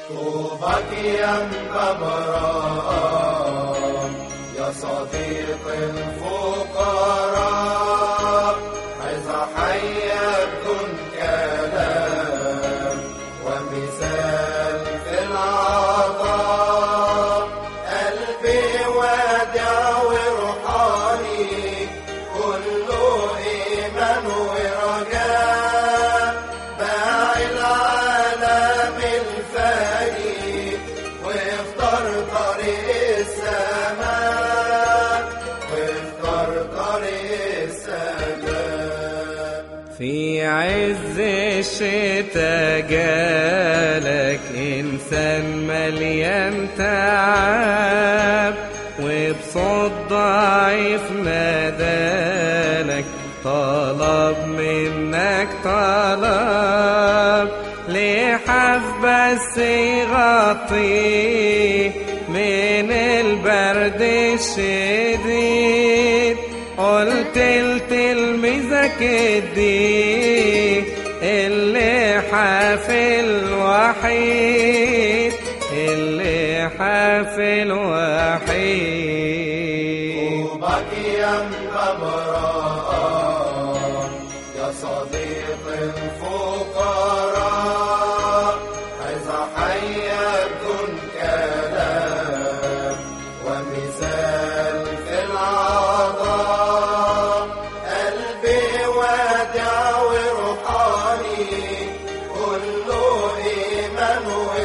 طوبك يا مبرام يا صديق الفقراء حيث حياة كلام ومثال في العطاء قلبي وادع وروحاني كله إيمان ورجاء باعي العالم الفاني واختار طريق السماء واختار طريق السماء في عز الشتاء جالك إنسان مليان تعب وبصوت ضعيف نادالك طلب منك طلب لحف بس يغطيه من البرد الشديد قلت لتلميذك اديه اللي حافل وحيد اللي حافل وحيد طوبك يا مبرام يا صديق الفقراء حيث حياة كلام ومثال في العطاء قلبي وادع وروحاني كله إيمان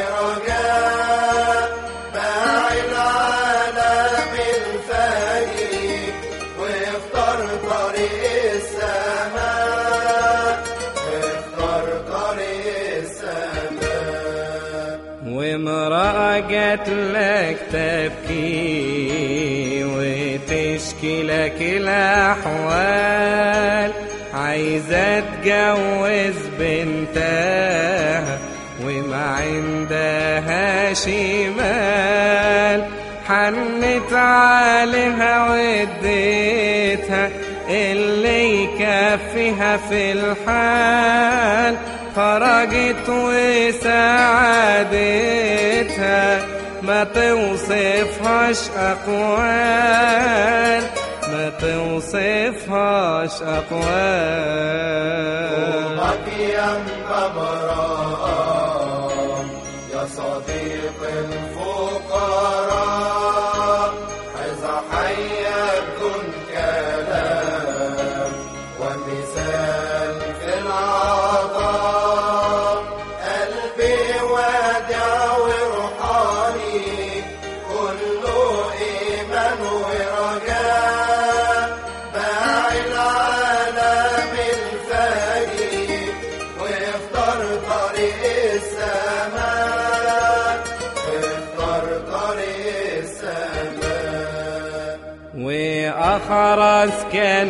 ورجاء باعي العالم الفاني واختار طريق السماء واختار طريق السماء وامرأة جات لك تبكي وتشكي لك الأحوال عايزة تجوز بنتها وما عندها شمال حنت عليها واديتها اللي يكفيها في الحال خرجت وسعادتها ما توصفهاش أقوال ما توصفهاش أقوال طوبك يا مبرام يا صديق الفقراء حيث حياة كلام ومثال في العطاء قلبي وادع وروحاني كله إيمان ورجاء باعي العالم الفاني واختار طريق السماء واختار طريق السماء وأخرس كان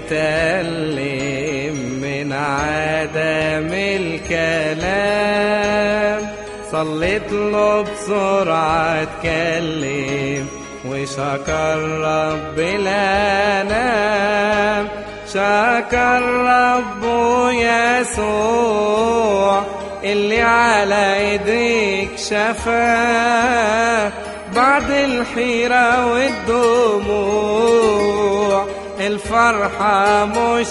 متألم من عدم الكلام صليت له بسرعة اتكلم وشكر رب الأنام شكر ربه يسوع اللي على ايديك شفاه بعد الحيرة والدموع الفرحة مش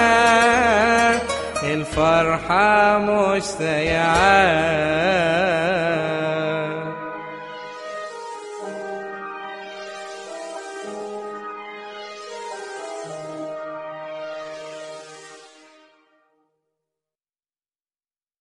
سيعان الفرحة مش سيعان